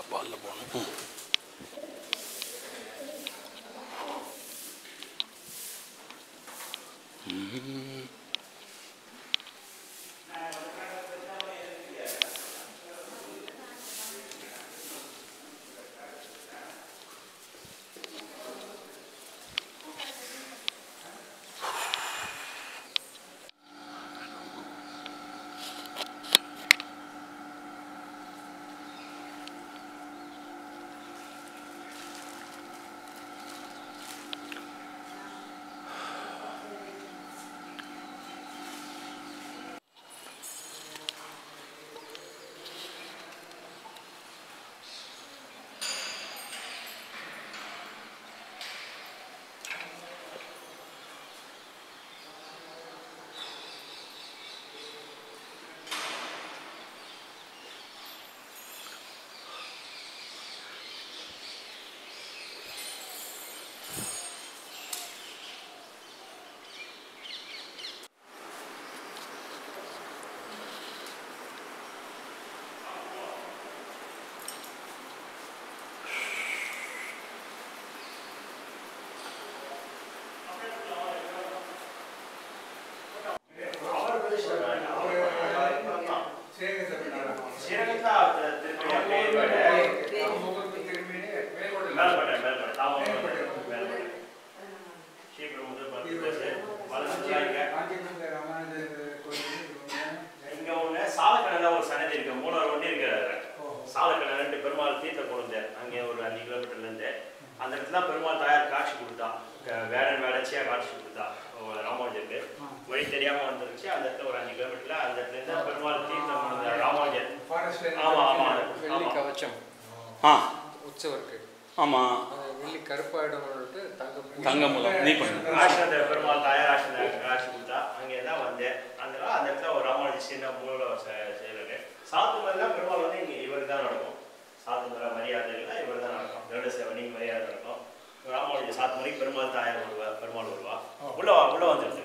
பாலில் போகணும் ம். ம். இங்க ஒண்ணு சாலக்கடையில ஒரு சன்னதி இருக்கு மூணாறு ஒண்ணு இருக்கிறாரு சாலக்கடை ரெண்டு பெருமாள் தீர்த்த குழந்தை அங்கே ஒரு அஞ்சு கிலோமீட்டர்ல இருந்து அந்த இடத்துல தான் பெருமாள் தாயார் காட்சி கொடுத்தா க- வேடன் வேடச்சியா காட்சி கொடுத்தா அவ ராமானுஜருக்கு வழி தெரியாம வந்துருச்சு அந்த இடத்துல ஒரு அஞ்சு கிலோமீட்டர்ல அந்த இடத்துல இருந்து பெருமாள் தீர்த்தம் கொடுத்த ராமானுஜர் ஆமா ஆமா வெள்ளி ஆமா கவச்சம் ஆ உற்சவருக்கு ஆமாம் அது வெள்ளி கருப்பாயிடம்னுட்டு தங்க தங்கமுலம் நீ பண்ணு ஆசிரந்த பெருமாள் தாயார் ஆசிரந்த காட்சி கொடுத்தா அங்கே தான் வந்தேன் அதனால அந்த இடத்துல ஒரு ராமானுஜ சின்ன மூல செய்யறது சாத்து மாதிரிலாம் பெருமாள் வந்து இங்கே இவர் தான் நடக்கும் சாத்து மர மரியாதைகள்லாம் இவர் தான் நடக்கும் கருட சேவனி மரியாதை நடக்கும் ராமானுஜ சாத்து மணிக்கு பெருமாள் தாயார் வருவா பெருமாள் வருவா உள்ள வா உள்ள வந்துருச்சு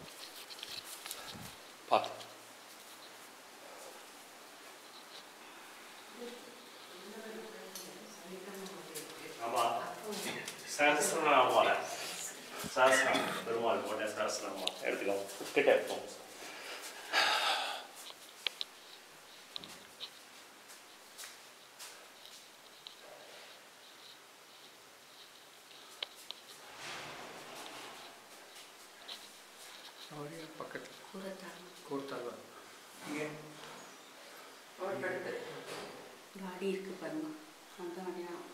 பார்த்து ஆமா சஹசிரநாமால சஹசிரம் பெருமாள் போட்ட சஹசிரநாமா எடுத்துக்கோ கிட்ட இருக்கும் அவரே பக்கத்தில் கூடத்தாங்க கூர்த்தாங்க காடி இருக்கு பாருங்க அந்த வழியாக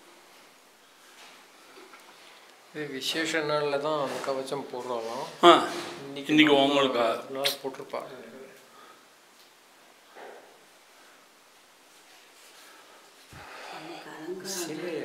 இது விசேஷ நாளில் தான் அந்த கவச்சம் போடுறாங்களாம் ஆ இன்னைக்கு உங்களுக்கு நாள் போட்டிருப்பா அன்னைக்கு அலங்காரம் சிலையை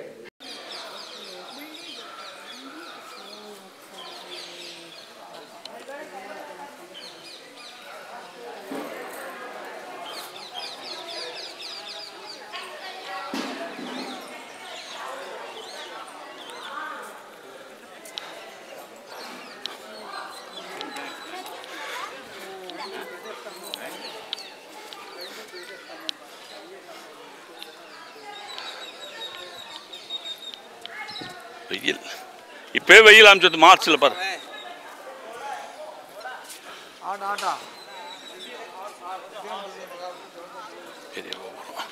வெயில் இப்போயே வெயில் அமைச்சது மார்ச்சில் பாரு பெரிய கோபுரம்.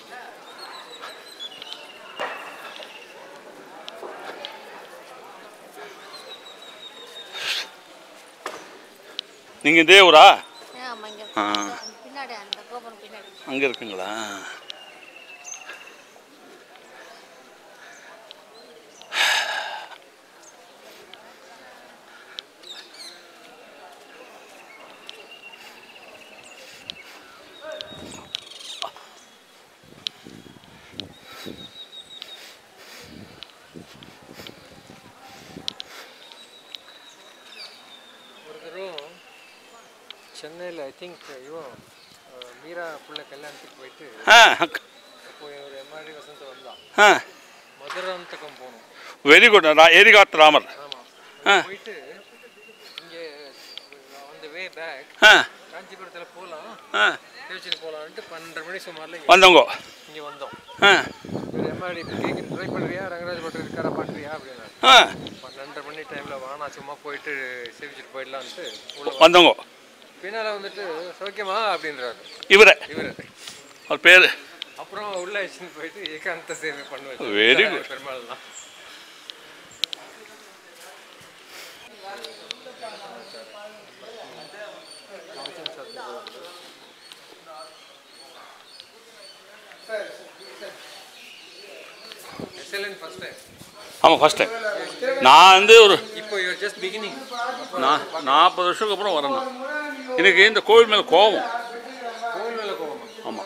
நீங்க இதே ஊரா ஆமாம் இங்கே ஆ. பின்னாடி அந்த கோபுரம் பின்னாடி அங்க இருக்குங்களா ஒரு தடவை சென்னையில் ஐ திங்க் இவன் அஹ், மீரா பிள்ளை கல்யாணத்துக்கு போயிட்டு ஆ அப்போ ஒரு எம்ஆர்டி வசந்த் வந்தான் ஆ மதுராந்தகம் போகணும் வெரி குட் எரிகாட்டு ராமர் ஆமாம் ஆ. போயிட்டு இங்கே அந்த வே பேக் ஆ காஞ்சிபுரத்தில் போகலாம் ஆ திருச்சியில் போகலான்ட்டு பன்னெண்டரை மணி சுமாரில் வந்தவங்க இங்கே வந்தோம் ஆ ஒரு மாதிரி கேட்க ட்ரை பண்ணுறியா ரங்கராஜ் பட்டர் இருக்காரா பண்ணுறியா அப்படின்னா ஆ பன்னெண்டரை மணி டைமில் வானா சும்மா போயிட்டு சேவிச்சுட்டு போயிடலான்ட்டு உள்ள வந்தவங்க பின்னால் வந்துட்டு சௌக்கியமா அப்படின்றாரு இவரே இவர் அவர் பேர் அப்புறம் உள்ள அழைச்சின்னு போயிட்டு ஏகாந்த சேவை பண்ணுவார் Very good. பெருமாள் தான் எக்ஸலன்ட் ஃபர்ஸ்ட் டைம் ஆமாம் ஃபஸ்ட் டைம் நான் வந்து ஒரு இப்போ யூஆர் ஜஸ்ட் பிகினிங் நான் நாற்பது வருஷத்துக்கு அப்புறம் வரேன் நான். எனக்கு இந்த கோவில் மேலே கோபம் கோவில் மேலே கோவமா ஆமாம்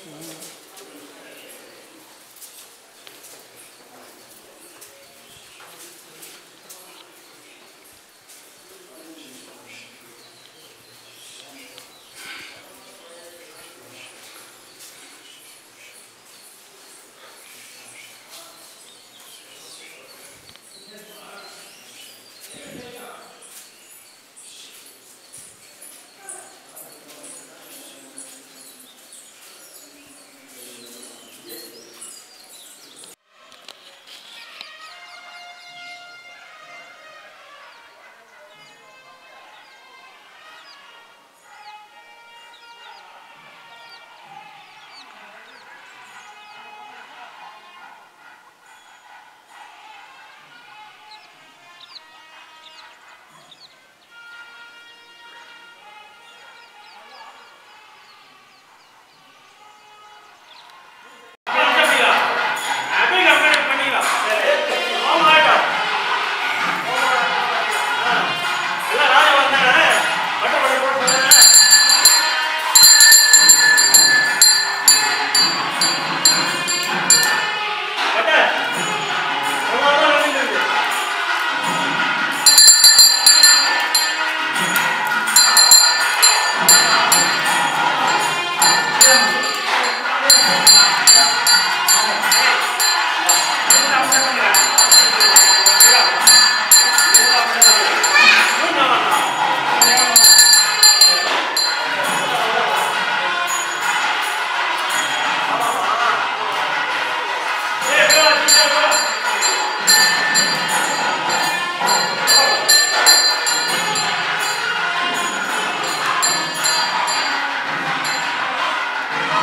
ஆ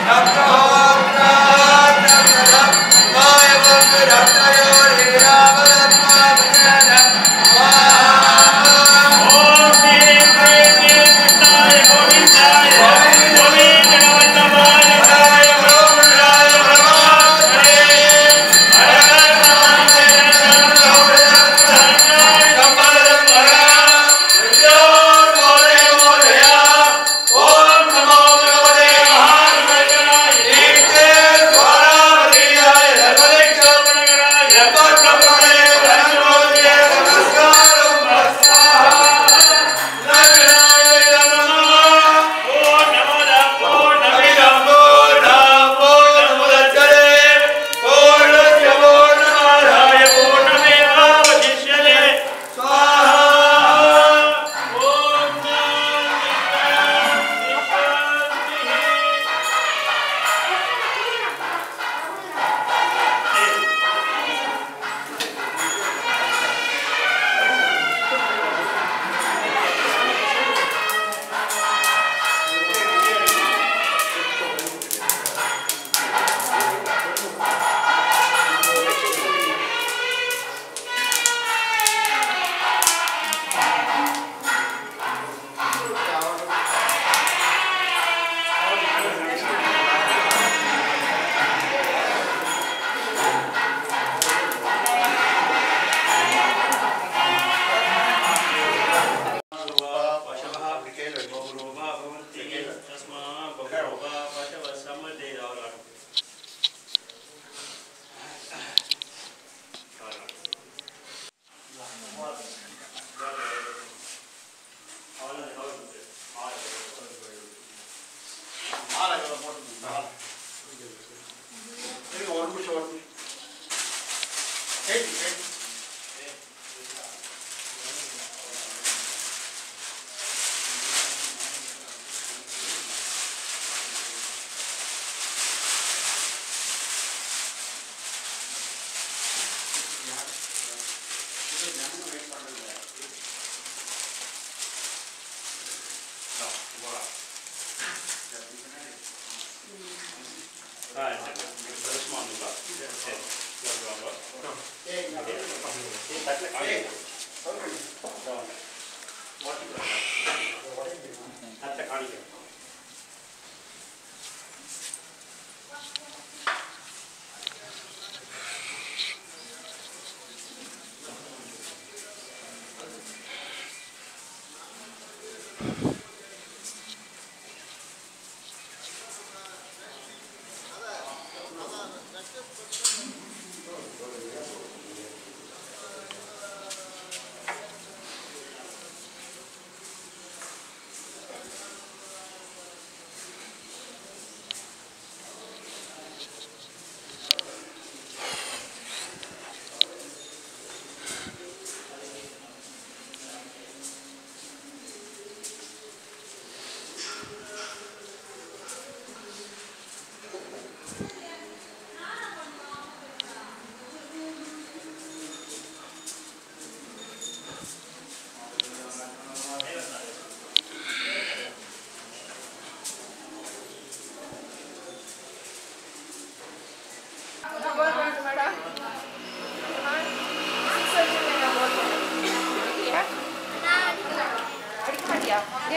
ಅಡಿಕೆ ಮಾಡಿಯಾ ಏ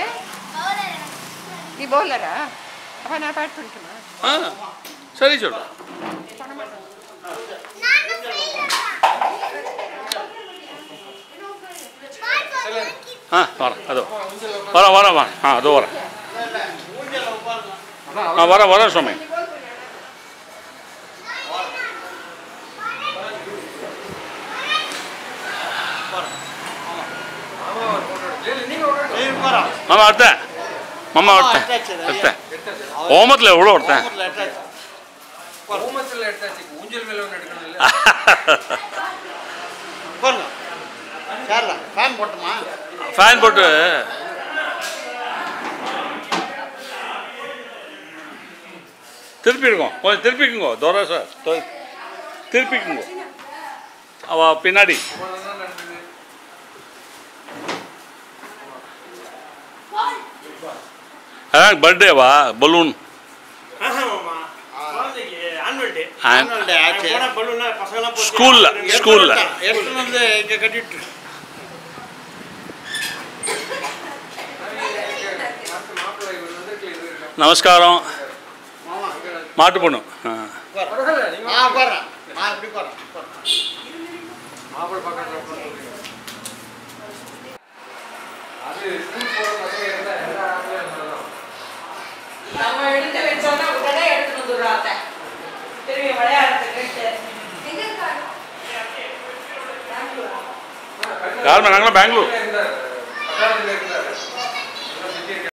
ನೀ ಬೌಲರಾ ಅಪ್ಪ ನಾ ಪಾಟ್ ಕುಡಿಕಮ್ಮ ஆ சரி சொல்லு ஆ வரேன் அதோ வரேன் வரேன் வரேன் ஆ அதோ வரேன் ஆ வரேன் வரேன் சுவாமி மாமா எடுத்தேன் மாமா எடுத்தேன் எடுத்தேன் ஓமத்தில் எவ்வளோ எடுத்தேன் ஹோமத்தில் எடுத்தாச்சு ஊஞ்சல் மேலே ஒன்று எடுக்கணும்ல உட்காருங்க சேர்ல ஃபேன் போட்டுமா ஃபேன் போட்டு திருப்பிடுங்க கொஞ்சம் திருப்பிக்குங்க தோரா சார் தொ- திருப்பிக்குங்க அவ பின்னாடி அவ்வளோதான் நடந்தது அதான் பர்த்டேவா பலூன் ஆஹா And ஆனுவல் டே ஆச்சு போன பலூன்லாம் பசங்களாம் போட்டு ஸ்கூல்ல ஸ்கூல்ல எடுத்துன்னு வந்து இங்கே கட்டிட்டு மாப்பிள்ளை இவர் வந்திருக்கல இது இருக்கா நமஸ்காரம் மாமா மாட்டு பொண்ணு ஆ. உட்கார். பரவாயில்ல நீங்க நான் உட்கார்றேன் நான் இப்படி உட்கார்றேன் உட்கார். மாப்பிள்ளை பக்கத்தில் உட்காந்து அது ஸ்கூல் போகிற பசங்க இருந்தால் எல்லா ஆட்லையும் இருந்தாலும் நம்ம எடுத்து வச்சோம்னா உடனே எடுத்துட்டு வந்துடுறாங்க திரும்பி விளையாடுறதுக்கு யாருமே நாங்களாம் பெங்களூர் இருந்தார் பக்கத்தில் இருக்க